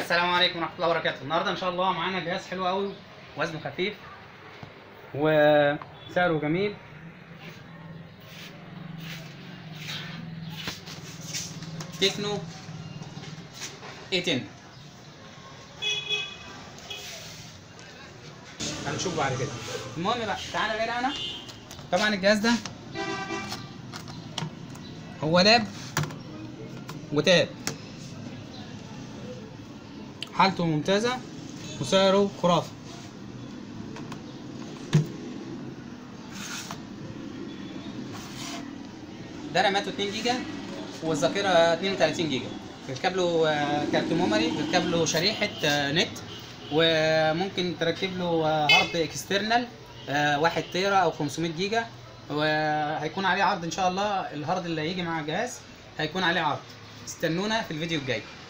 السلام عليكم ورحمه الله وبركاته النهارده ان شاء الله معانا جهاز حلو قوي وزنه خفيف وسعره جميل تكنو A10 هنشوف بعد كده المهم بقى تعالى بقى انا طبعا الجهاز ده هو لاب وتاب حالته ممتازة وسعره خرافي ده راماته 2 جيجا والذاكرة 32 جيجا بيركب له آه، كارت ميموري بيركب له شريحة آه، نت وممكن تركب له آه، هارد اكسترنال 1 تيرا او 500 جيجا وهيكون عليه عرض ان شاء الله الهارد اللي هيجي مع الجهاز هيكون عليه عرض استنونا في الفيديو الجاي